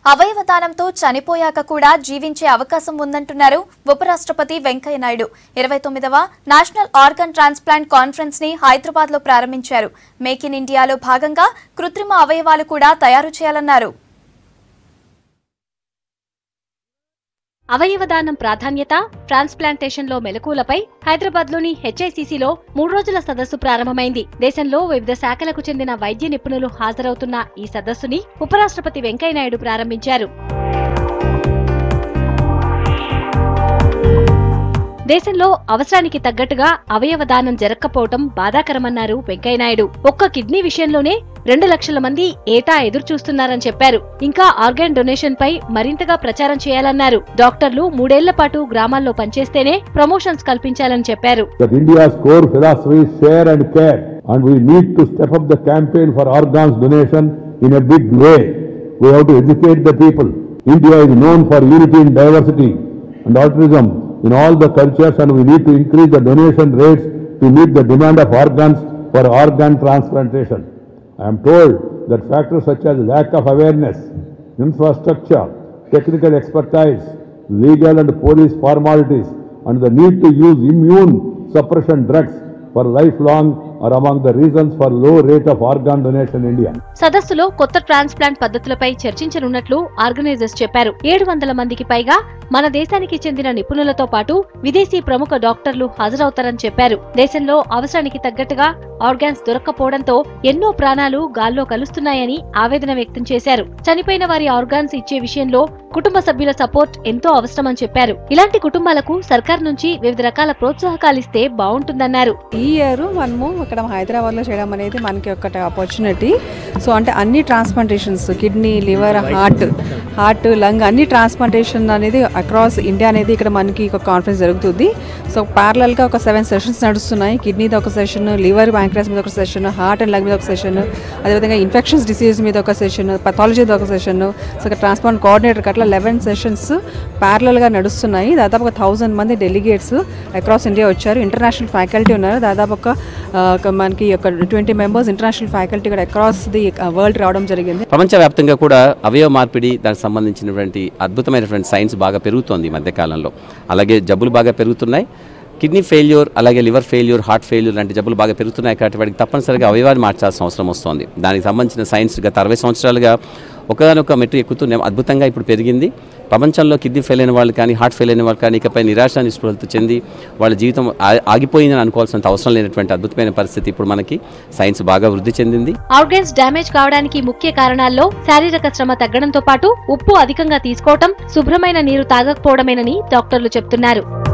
అవయవ దానంతో చనిపోయాక కూడా జీవించే అవకాశం ఉందంటున్నారు ఉపరాష్ట్రపతి వెంకయ్యనాయుడు ఇరవై తొమ్మిదవ నేషనల్ ఆర్గన్ ట్రాన్స్ప్లాంట్ కాన్ఫరెన్స్ ని హైదరాబాద్ లో ప్రారంభించారు మేక్ ఇన్ ఇండియాలో భాగంగా కృత్రిమ అవయవాలు కూడా తయారు చేయాలన్నారు అవయవదానం ప్రాధాన్యత ట్రాన్స్ప్లాంటేషన్లో మెలకువలపై హైదరాబాద్లోని హెచ్ఐసిసిలో మూడు రోజుల సదస్సు ప్రారంభమైంది దేశంలో వివిధ శాఖలకు చెందిన వైద్య నిపుణులు హాజరవుతున్న ఈ సదస్సుని ఉపరాష్ట్రపతి వెంకయ్యనాయుడు ప్రారంభించారు దేశంలో అవసరానికి తగ్గట్టుగా అవయవ దానం జరగకపోవటం బాధాకరమన్నారు వెంకయ్యనాయుడు ఒక్క కిడ్నీ విషయంలోనే రెండు లక్షల మంది ఏటా ఎదురు చూస్తున్నారని చెప్పారు ఇంకా ఆర్గాన్ డొనేషన్ పై మరింతగా ప్రచారం చేయాలన్నారు డాక్టర్లు మూడేళ్ల పాటు గ్రామాల్లో పనిచేస్తేనే ప్రమోషన్స్ కల్పించాలని చెప్పారు that India's core philosophy is share and care, and we need to step up the campaign for organs donation in a big way. We have to educate the people. India is known for unity in diversity and altruism in all the cultures, and we need to increase the donation rates to meet the demand of organs for organ transplantation. I am told that factors such as lack of awareness, infrastructure, technical expertise, legal and police formalities, and the need to use immune suppression drugs for lifelong are among the reasons for low rate of organ donation in India. సదస్సులో కొత్త transplant పద్ధతులపై చర్చించనున్నట్లు organisers చెప్పారు ఏడు వందల మందికి పైగా మన దేశానికి చెందిన నిపుణులతో పాటు విదేశీ ప్రముఖ డాక్టర్లు హాజరవుతారని చెప్పారు దేశంలో అవసరానికి తగ్గట్టుగా ఆర్గాన్స్ దొరక్కపోవడంతో ఎన్నో ప్రాణాలు గాల్లో కలుస్తున్నాయని ఆవేదన వ్యక్తం చేశారు చనిపోయిన వారి ఆర్గాన్స్ ఇచ్చే విషయంలో కుటుంబ సభ్యుల సపోర్ట్ ఎంతో అవసరమని చెప్పారు ఇలాంటి కుటుంబాలకు సర్కార్ నుంచి వివిధ రకాల ప్రోత్సాహకాలిస్తే బాగుంటుందన్నారు ఈ ఇయర్ మనము ఇక్కడ హైదరాబాద్లో చేయడం అనేది మనకి ఒకటి ఆపర్చునిటీ సో అంటే అన్ని transplantations kidney liver heart heart lung అన్ని ట్రాన్స్ప్లాంటేషన్ అనేది అక్రాస్ ఇండియా అనేది ఇక్కడ మనకి ఒక కాన్ఫరెన్స్ జరుగుతుంది సో ప్యారలల్గా ఒక సెవెన్ సెషన్స్ నడుస్తున్నాయి కిడ్నీది ఒక సెషన్ లివర్ బ్యాంక్రాస్ మీద ఒక సెషన్ హార్ట్ అండ్ లంగ్ మీద ఒక సెషన్ అదేవిధంగా ఇన్ఫెక్షన్స్ డిసీజ్ మీద ఒక సెషన్ పథాలజీ మీద ఒక సెషన్ సో ఇక్కడ ట్రాన్స్ప్లాంట్ కోఆర్డినేటర్ అట్లా లెవెన్ సెషన్స్ ప్యారలల్గా నడుస్తున్నాయి దాదాపు ఒక థౌజండ్ మంది డెలిగేట్స్ అక్రాస్ ఇండియా వచ్చారు ఇంటర్నేషనల్ ఫ్యాకల్టీ ఉన్నారు దాదాపు ఒక ఆ, ఒక మనకి ఒక ట్వంటీ మెంబర్స్ ఇంటర్నేషనల్ ఫ్యాకల్టీ కూడా అక్రాస్ ది వరల్డ్ రావడం జరిగింది ప్రపంచవ్యాప్తంగా కూడా అవయవ మార్పిడి దానికి సంబంధించినటువంటి అద్భుతమైనటువంటి సైన్స్ బాగా పెరుగుతోంది ఈ మధ్యకాలంలో అలాగే జబ్బులు బాగా పెరుగుతున్నాయి కిడ్నీ ఫెయిల్యూర్ అలాగే లివర్ ఫెయిల్యూర్ హార్ట్ ఫెయిల్యూర్ లాంటి జబ్బులు బాగా పెరుగుతున్నాయి కాబట్టి వాటికి తప్పనిసరిగా అవయవాన్ని మార్చాల్సిన అవసరం వస్తుంది దానికి సంబంధించిన సైన్స్ గత అరవై సంవత్సరాలుగా ఒకనొక మెట్టు ఎక్కుతూ నె- అద్భుతంగా ఇప్పుడు పెరిగింది ప్రపంచంలో కిడ్నీ ఫెయిల్ అయిన వాళ్ళు కానీ హార్ట్ ఫెయిల్ అయిన వాళ్ళు కానీ ఇకపై నిరాశ నిస్పృహలతో చెంది వాళ్ళ జీవితం ఆ- ఆగిపోయిందని అనుకోవాల్సినంత అవసరం లేనటువంటి అద్భుతమైన పరిస్థితి ఇప్పుడు మనకి సైన్స్ బాగా వృద్ధి చెందింది ఆర్గన్స్ డ్యామేజ్ కావడానికి ముఖ్య కారణాల్లో శారీరక శ్రమ తగ్గడంతో పాటు ఉప్పు అధికంగా తీసుకోవటం శుభ్రమైన నీరు తాగకపోవడమేనని డాక్టర్లు చెప్తున్నారు